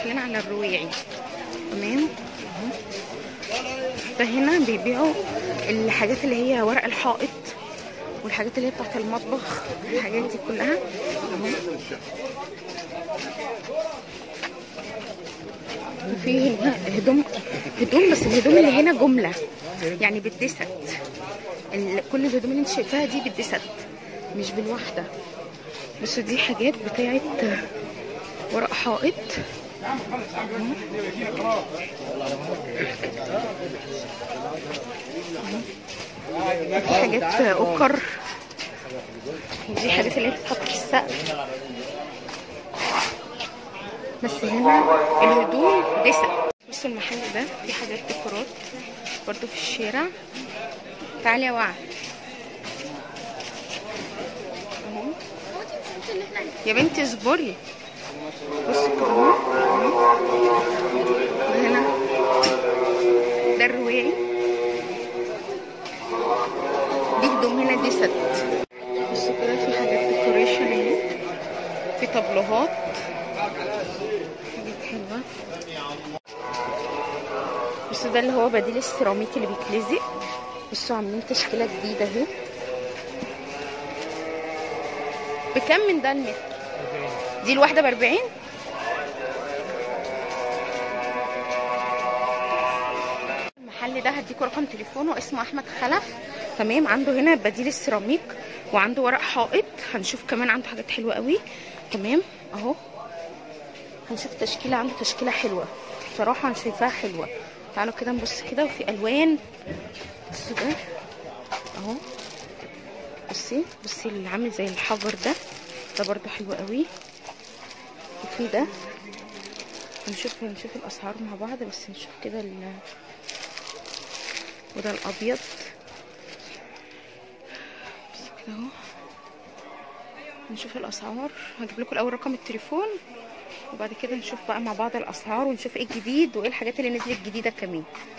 داخلين على الرواعي تمام اهو ده هنا بيبيعوا الحاجات اللي هي ورق الحائط والحاجات اللي هي بتاعت المطبخ الحاجات دي كلها اهو وفي هنا هدوم هدوم بس الهدوم اللي هنا جمله يعني بالدست ال- كل الهدوم اللي انت شايفاها دي بالدست مش بالواحده بس دي حاجات بتاعت ورق حائط في حاجات اوكر ودي حاجات اللي بتتحط في السقف بس هنا الهدوم دست بصوا المحل ده في حاجات ديكورات برضو في الشارع تعالي يا وعد اهو يا بنتي اصبري بصوا كده اهو اهو. وهنا ده الرواعي دي هدوم هنا دي ست بصوا كده في حاجات ديكوريشن اهي في طبلوهات حاجات حلوة بصوا ده اللي هو بديل السيراميك اللي بيتلزق بصوا عاملين تشكيلة جديدة اهي بكم من ده المتر؟ دي الواحدة بأربعين؟ المحل ده هديكوا رقم تليفونه اسمه احمد خلف تمام عنده هنا بديل السيراميك وعنده ورق حائط هنشوف كمان عنده حاجات حلوه قوي تمام اهو هنشوف تشكيله عنده تشكيله حلوه بصراحه انا شايفاها حلوه تعالوا كده نبص كده وفي الوان بصوا ده اهو بصي بصي اللي عامل زي الحجر ده ده برضو حلو قوي وفي ده هنشوف هنشوف الاسعار مع بعض بس نشوف كده ال وده الابيض بس كده اهو نشوف الاسعار هجيب لكم الاول رقم التليفون وبعد كده نشوف بقى مع بعض الاسعار ونشوف ايه الجديد وايه الحاجات اللي نزلت جديده كمان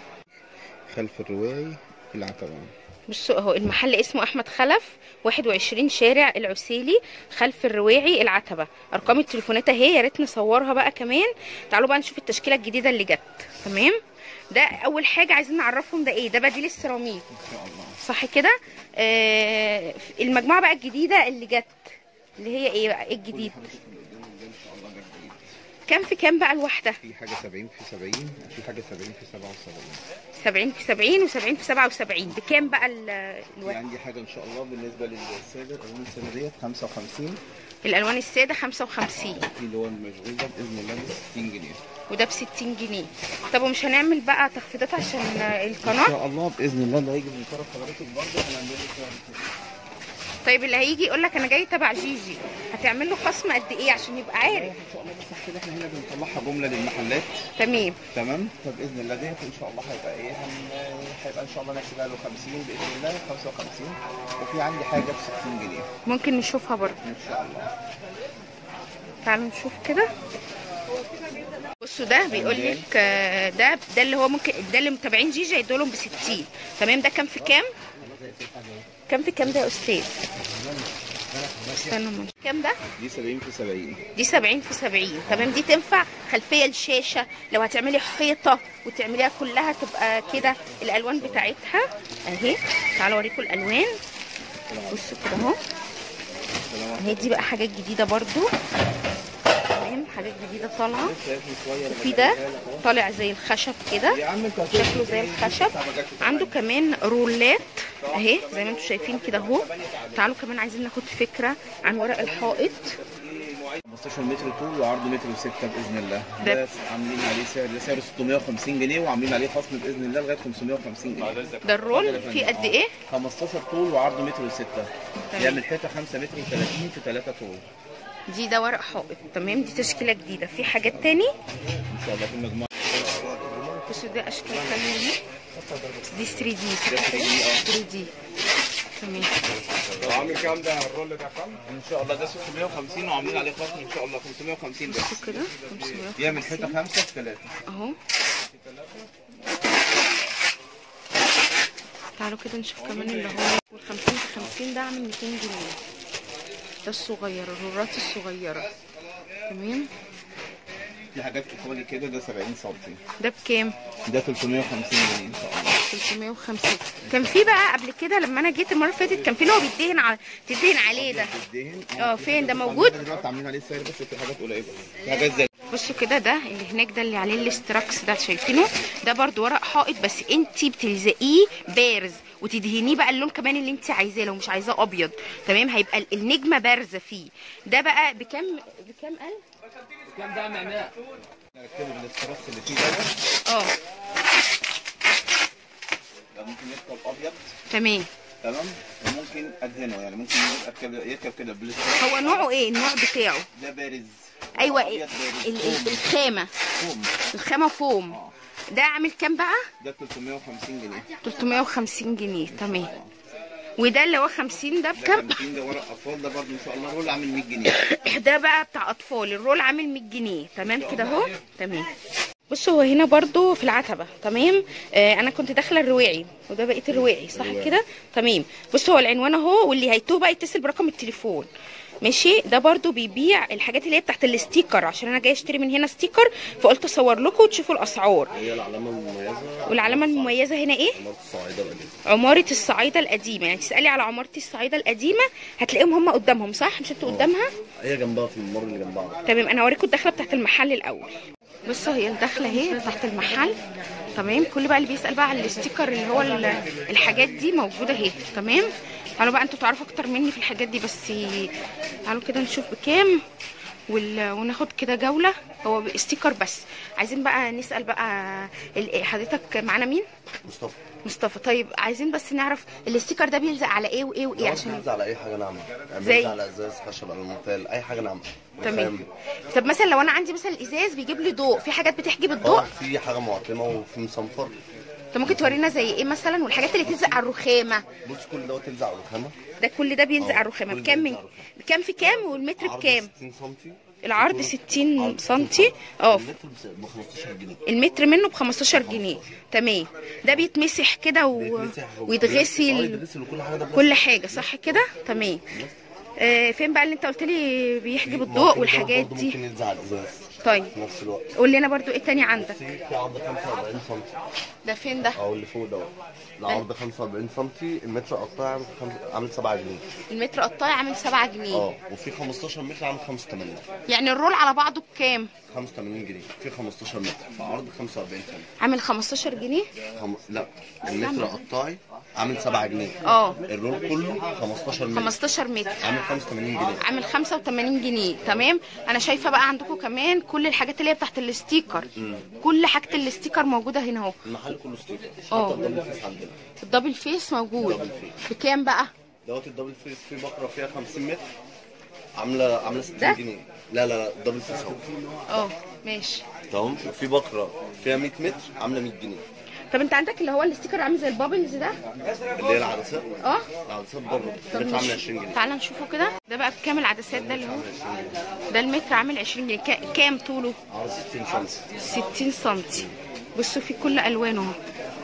خلف الرواعي في العتبة بصوا اهو المحل اسمه احمد خلف 21 شارع العسيلي خلف الرواعي العتبه ارقام التليفونات اهي يا ريت نصورها بقى كمان تعالوا بقى نشوف التشكيله الجديده اللي جت تمام ده اول حاجه عايزين نعرفهم ده ايه ده بديل السيراميك ان شاء الله صح كده آه المجموعه بقى الجديده اللي جت اللي هي ايه بقى ايه الجديد حاجة تدخل قدام ده ان شاء الله جد جديد. كام في كام بقى الواحده في حاجة 70 في 70 وفي حاجة 70 في 77 70 في 70 و70 في 77 بكام بقى ال- في الواحد عندي حاجة ان شاء الله بالنسبة للسادة الألوان السنة ديت 55 الالوان الساده 55 في اللي هو المشغول ده بإذن الله ب 60 جنيه وده ب 60 جنيه طب ومش هنعمل بقى تخفيضات عشان ان القناه شاء الله بإذن الله اللي هيجي من طرف حضرتك برضه هنعمل له سعر كده. طيب اللي هيجي يقول لك انا جاي تبع جيجي هتعمل له خصم قد ايه عشان يبقى عارف ان شاء الله بس كده احنا هنا بنطلعها جملة للمحلات تمام تمام فباذن الله ديت ان شاء الله هيبقى ايه هن... هيبقى ان شاء الله نحسبها له 50 باذن الله 55 وفي عندي حاجه ب 60 جنيه ممكن نشوفها برضه ان شاء الله تعالوا نشوف كده بصوا ده بيقول لك آه، ده ده اللي هو ممكن ده اللي متابعين جيجي هيدوا لهم ب 60 تمام ده كام في كام؟ كام في كام ده يا استاذ؟ استنوا ما- كام ده؟ دي 70 في 70 دي 70 في 70 تمام دي تنفع خلفيه الشاشه لو هتعملي حيطه وتعمليها كلها تبقى كده الالوان بتاعتها اهي تعالوا اوريكم الالوان بصوا كده اهو اهي دي بقى حاجات جديده برضو تمام حاجات جديده طالعه شايفني شويه وفي ده طالع زي الخشب كده يا عم انت شكله زي الخشب عنده كمان رولات اهي زي ما انتم شايفين كده اهو تعالوا كمان عايزين ناخد فكره عن ورق الحائط 15 متر طول وعرض متر و6 باذن الله ده- ده عاملين عليه سعر ده سعره 650 جنيه وعاملين عليه خصم باذن الله لغايه 550 جنيه ده الرول فيه قد ايه 15 طول وعرض متر و6 تمام. يعمل حيطه 5 متر و30 في 3 طول دي ده ورق حائط تمام دي تشكيله جديده في حاجات تاني ان شاء الله في المجموعه بصوا ده اشكال تانية اهي دي 3 دي 3 دي تمام عامل كام ده الرول ده كام؟ ان شاء الله ده 650 وعاملين عليه خصم ان شاء الله 550 بس بصوا كده 500 يعمل حيطه 5 في 3 اهو تعالوا كده نشوف كمان اللي هو وال 50 في 50 ده عامل 200 جنيه ده الصغير الرولات الصغيرة تمام في حاجات ايطالي كده ده 70 سم ده بكام ده 350 جنيه ان شاء الله 350 كان في بقى قبل كده لما انا جيت المره اللي فاتت كان في اللي هو بيدهن على تدهن عليه ده بيدهن اه فين ده موجود دلوقتي عاملين عليه سعر بس في حاجات قليله في حاجات زي بصوا كده ده اللي هناك ده اللي عليه الاستراكس ده شايفينه ده برضو ورق حائط بس انت بتلزقيه بارز وتدهنيه بقى اللون كمان اللي انت عايزاه لو مش عايزاه ابيض تمام هيبقى ال- النجمه بارزه فيه ده بقى بكام بكام قال نركبه بالاستراكس اللي فيه ده اه ده ممكن يركب ابيض تمام تمام وممكن ادهنه يعني ممكن يركب كده يركب كده بالاستراكس هو نوعه ايه النوع بتاعه ده بارز ايوه أبيض إيه؟ بارز. ال- ال- فوم. الخامه فوم الخامه فوم اه ده عامل كام بقى ده 350 جنيه 350 جنيه تمام وده اللي هو 50 ده ده بكام 50 ده ورق اطفال ده برضه ان شاء الله رول عامل 100 جنيه ده بقى بتاع اطفال الرول عامل 100 جنيه تمام كده اهو تمام بصوا هو هنا برضو في العتبه تمام آه انا كنت داخله الرواعي وده بقيه الرواعي صح كده تمام بصوا هو العنوان اهو واللي هيتوه بقى يتصل برقم التليفون ماشي ده برضو بيبيع الحاجات اللي هي بتاعت الاستيكر عشان انا جايه اشتري من هنا ستيكر فقلت اصور لكم وتشوفوا الاسعار هي العلامة المميزة والعلامه المميزه هنا ايه عمارة الصعيدة القديمة عمارة الصعيدة القديمة يعني تسألي على عمارة الصعيدة القديمة هتلاقيهم هم قدامهم صح مش انتوا قدامها هي جنبها في الممر اللي جنبها تمام انا هوريكم الدخله بتاعت المحل الاول بصوا هي الدخله اهي تحت المحل تمام كل بقى اللي بيسال بقى على الاستيكر اللي هو ال- الحاجات دي موجوده اهي تمام تعالوا بقى انتوا تعرفوا اكتر مني في الحاجات دي بس تعالوا كده نشوف بكام وال... وناخد كده جوله هو استيكر بس عايزين بقى نسال بقى ال- حضرتك معانا مين مصطفى مصطفى طيب عايزين بس نعرف الاستيكر ده بيلزق على ايه وايه وايه دوت عشان بيلزق على اي حاجة ناعمة يعني زي؟ بيلزق على ازاز خشب على المونتال اي حاجة ناعمة تمام رخام. طب مثلا لو انا عندي مثلا الازاز بيجيب لي ضوء في حاجات بتحجب اه الضوء في حاجة معتمة وفي مصنفر انت ممكن تورينا زي ايه مثلا والحاجات اللي تلزق على الرخامه بص كل دوت يلزق على الرخامة ده كل ده بيلزق اه، على الرخامه كل ده بكام من بيلزق على الرخامة. بكام في كام والمتر عرض بكام 60 سم العرض 60 سنتي اه المتر ب 15 جنيه المتر منه ب 15 جنيه تمام ده بيتمسح كده و... بيتمسح و- اه، ويتغسل يتغسل وكل حاجة ده بلاستيك. كل حاجه صح كده تمام آه فين بقى اللي انت قلت لي بيحجب الضوء ممكن والحاجات برضه دي ممكن يلزق على الازاز طيب في نفس الوقت قول لنا برضو ايه تاني عندك في في عرض 45 سم ده فين ده او اللي فوق دوت العرض 45 سم المتر قطاع عامل خمس- عامل 7 جنيه المتر قطاعي عامل 7 جنيه اه وفي 15 متر عامل 85 يعني الرول على بعضه بكام 85 جنيه في 15 متر في عرض 45 سم عامل 15 جنيه خم... لا المتر قطاعي عامل 7 جنيه اه الرول كله 15 متر 15 متر عامل 85 جنيه عامل 85 جنيه تمام انا شايفه بقى عندكم كمان كل الحاجات اللي هي بتاعت الاستيكر كل حاجه الاستيكر موجوده هنا اهو المحل كله ستيكر اه. حتى الدبل فيس عندنا الدبل فيس موجود دبل فيس. بكام بقى دوت الدبل فيس في بكره فيها 50 متر عامله عامله 60 ده؟ جنيه لا لا لا الدبل فيس اهو اه ماشي تمام وفي بكره فيها 100 متر عامله 100 جنيه طب انت عندك اللي هو الاستيكر عامل زي البابلز ده اللي هي العدسات اه العدسات بره طب المتر عامله نش- 20 جنيه تعالى نشوفه كده ده بقى بكام العدسات ده اللي هو عامله 20 جنيه ده المتر عامل 20 جنيه كا- كام طوله عرض 60 سم 60 سنتي بصوا في كل الوانه اهو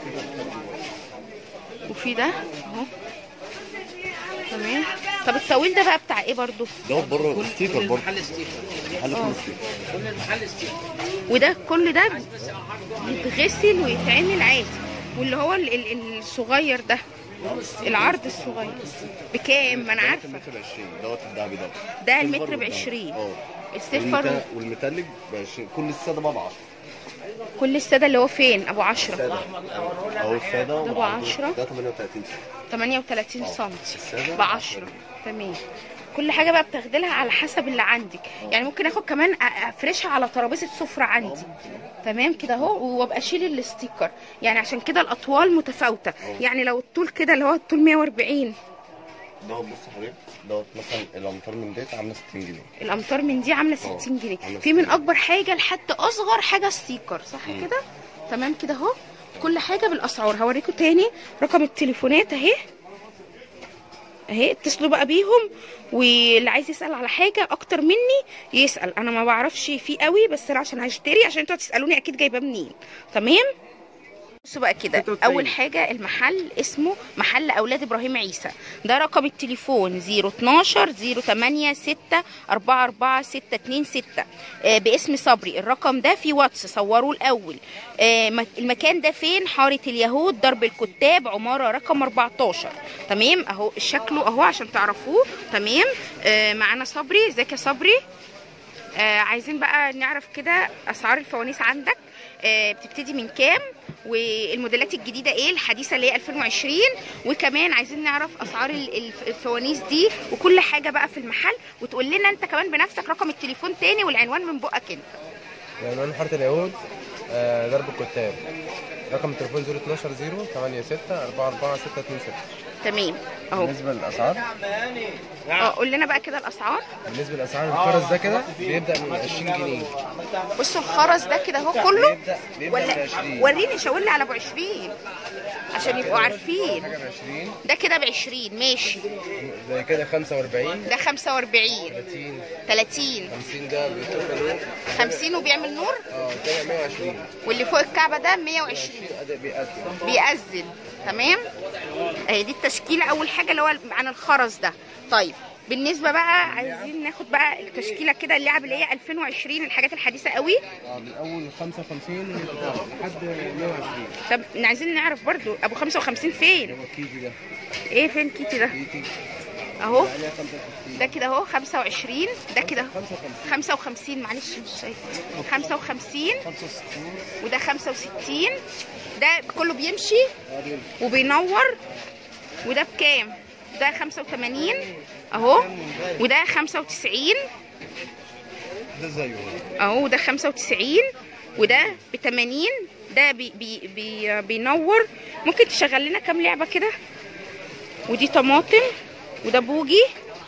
وفي ده اهو تمام طب الطويل ده بقى بتاع ايه برضو دوت بره ستيكر برضه محل ستيكر محل كله ستيكر كل المحل ستيكر وده كل ده يتغسل ويتعمل عادي واللي هو ال- ال- الصغير ده العرض الصغير بكام ما انا عارفه المتر ب 20 دوت الذهبي ده ده المتر ب 20 اه الصفر والميتا- والميتاليك ب 20 كل الساده بقى ب 10 كل الساده اللي هو فين ابو 10 الساده اهو الساده ده ب والعرض 10. ده 38 سم 38 اه. سم السادة ب 10 تمام كل حاجه بقى بتاخدلها على حسب اللي عندك يعني ممكن اخد كمان أ- افرشها على ترابيزه سفره عندي تمام كده اهو وابقى اشيل الاستيكر يعني عشان كده الاطوال متفاوته يعني لو الطول كده اللي هو الطول 140 دوت بص حضرتك دوت مثلا الامتار من ديت عامله 60 جنيه الامتار من دي عامله اه، 60 جنيه عاملة في من 60. اكبر حاجه لحد اصغر حاجه ستيكر صح كده تمام كده اهو كل حاجه بالاسعار هوريكم تاني رقم التليفونات اهي اهي اتصلوا بقى بيهم واللي عايز يسال على حاجه اكتر مني يسال انا ما بعرفش فيه قوي بس انا عشان هشتري عشان انتوا هتسالوني اكيد جايباه منين تمام بصوا بقى كده اول حاجه المحل اسمه محل اولاد ابراهيم عيسى ده رقم التليفون 012 08 6 44 626 آه باسم صبري الرقم ده فيه واتس صوروه الاول آه مك- المكان ده فين حاره اليهود درب الكتاب عماره رقم 14 تمام اهو شكله اهو عشان تعرفوه تمام آه معانا صبري ازيك يا صبري آه عايزين بقى نعرف كده اسعار الفوانيس عندك آه بتبتدي من كام والموديلات الجديده ايه الحديثه اللي هي 2020 وكمان عايزين نعرف اسعار ال- الف- الفوانيس دي وكل حاجه بقى في المحل وتقول لنا انت كمان بنفسك رقم التليفون تاني والعنوان من بقك انت عنوان حارة اليهود آه، درب الكتاب رقم التليفون 012 0 86 44 626 تمام اهو بالنسبة للأسعار اه قول لنا بقى كده الاسعار بالنسبة للأسعار الفرس ده كده بيبدأ من 20 جنيه بصوا الخرز ده كده اهو كله بيبدأ بيبدأ من ولا 20 وريني شاور لي على ابو 20 عشان يبقوا عارفين حاجة ب 20 ده كده ب 20 ماشي زي كده 45 ده 45 30 30 50 ده بيطلق نور 50 وبيعمل نور اه ده 120 واللي فوق الكعبه ده 120 أداء بيقدم بيأذن تمام اهي دي التشكيله اول حاجه اللي هو عن الخرز ده طيب بالنسبه بقى عايزين ناخد بقى التشكيله كده اللعب اللي هي 2020 الحاجات الحديثه قوي اه من أول 55 لحد 120 طب عايزين نعرف برضو ابو 55 فين هو الكيجي ده ايه فين كيتي ده كيجي اهو عليها 65 ده كده اهو 25 ده كده 55 55 معلش مش شايف 55 65 وده 65 ده كله بيمشي وبينور وده بكام ده 85 اهو وده 95 ده زيه اهو وده 95 وده ب 80 ده بي بي بي بينور ممكن تشغل لنا كام لعبه كده ودي طماطم وده بوجي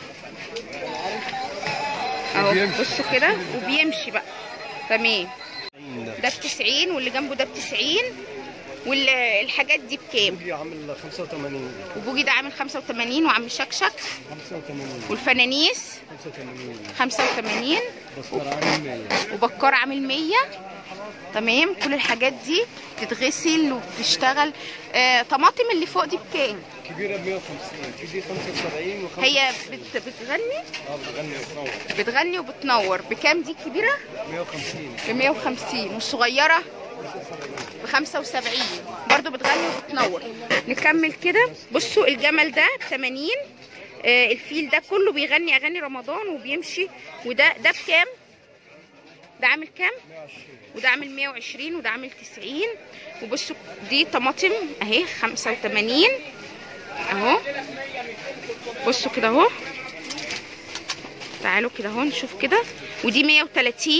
اهو بصوا كده وبيمشي بقى تمام ده ب 90 واللي جنبه ده ب 90 والحاجات دي بكام كيجي عامل 85 وبوجي ده عامل 85 وعم شكشك 85 والفنانيس 85 85 بسكر عامل 100 وبكار عامل 100 تمام كل الحاجات دي بتتغسل وبتشتغل آه طماطم اللي فوق دي بكام كبيرة ب 150 في دي 75 و هي بت بتغني اه بتغني وتنور بتغني وبتنور بكام دي الكبيره 150 ب 150 والصغيره ب 75 برضو بتغني وبتنور نكمل كده بصوا الجمل ده ب 80 آه الفيل ده كله بيغني اغاني رمضان وبيمشي وده ده بكام ده عامل كام وده عامل 120 وده عامل 90 وبصوا دي طماطم اهي 85 اهو بصوا كده اهو تعالوا كده اهو نشوف كده ودي 130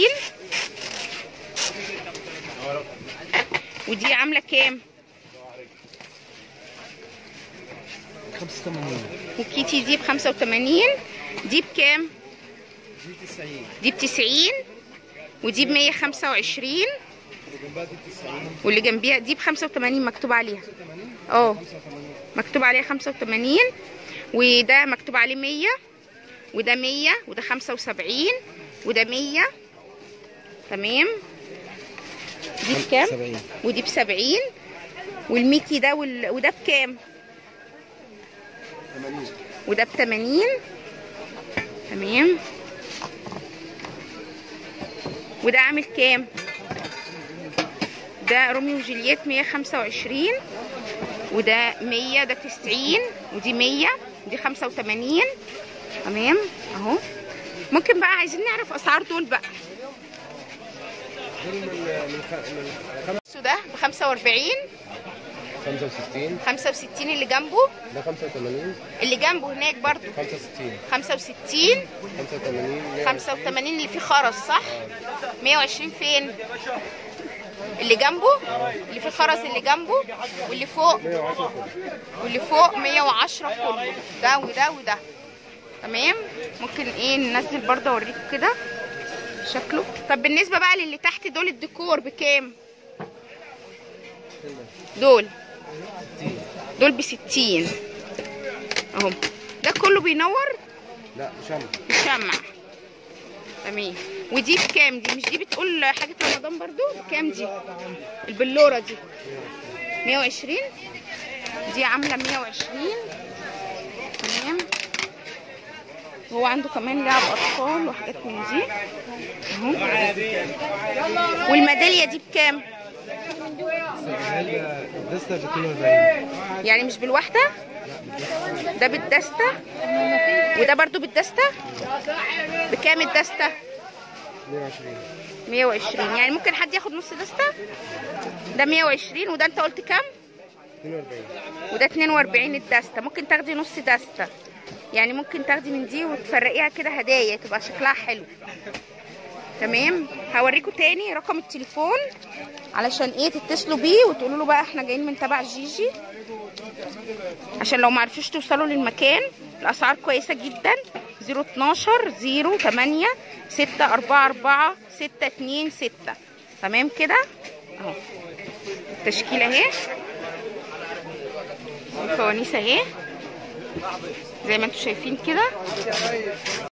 ودي عامله كام 85 وكيتي دي ب 85 دي بكام دي 90 دي ب 90 ودي ب 125 وجنبها دي 90 واللي جنبيها دي ب 85 مكتوب عليها اه 85 مكتوب عليها 85 وده مكتوب عليه 100 وده 100 وده 75 وده 100 تمام دي بكام 70 ودي ب 70 والميكي ده وال... وده بكام 80 وده ب 80 تمام وده عامل كام ده روميو وجولييت 125 وده 100 ده 90 ودي 100 ودي 85 تمام اهو ممكن بقى عايزين نعرف اسعار دول بقى دول من من خ- من بصوا ده ب 45 65 65 اللي جنبه ده 85 اللي جنبه هناك برضو 65 65 85 85 اللي فيه خرز صح 120 فين اللي جنبه اللي فيه خرز اللي جنبه واللي فوق 110 واللي فوق 110 كله ده وده وده تمام ممكن ايه ننزل برضه اوريكم كده شكله طب بالنسبه بقى للي تحت دول الديكور بكام دول دول ب 60 اهو ده كله بينور لا شمع بشمع تمام ودي بكام دي مش دي بتقول حاجه رمضان برضو بكام دي البلوره دي 120 دي عامله 120 تمام هو عنده كمان لعب اطفال وحاجات من دي اهو والميداليه دي بكام الدستة ب 42 يعني مش بالواحده ده بالدستة وده برضو بالدستة بكام الدستة 120 120 يعني ممكن حد ياخد نص دستة ده 120 وده انت قلت كام 42 وده 42 الدستة ممكن تاخدي نص دستة يعني ممكن تاخدي من دي وتفرقيها كده هدايا تبقى شكلها حلو تمام هوريكم تاني رقم التليفون علشان ايه تتصلوا بيه وتقولوا له بقى احنا جايين من تبع جيجي عشان لو معرفوش توصلوا للمكان الاسعار كويسه جدا 012 08 644 626 تمام كده اهو التشكيله اهي الفوانيس اهي زي ما انتم شايفين كده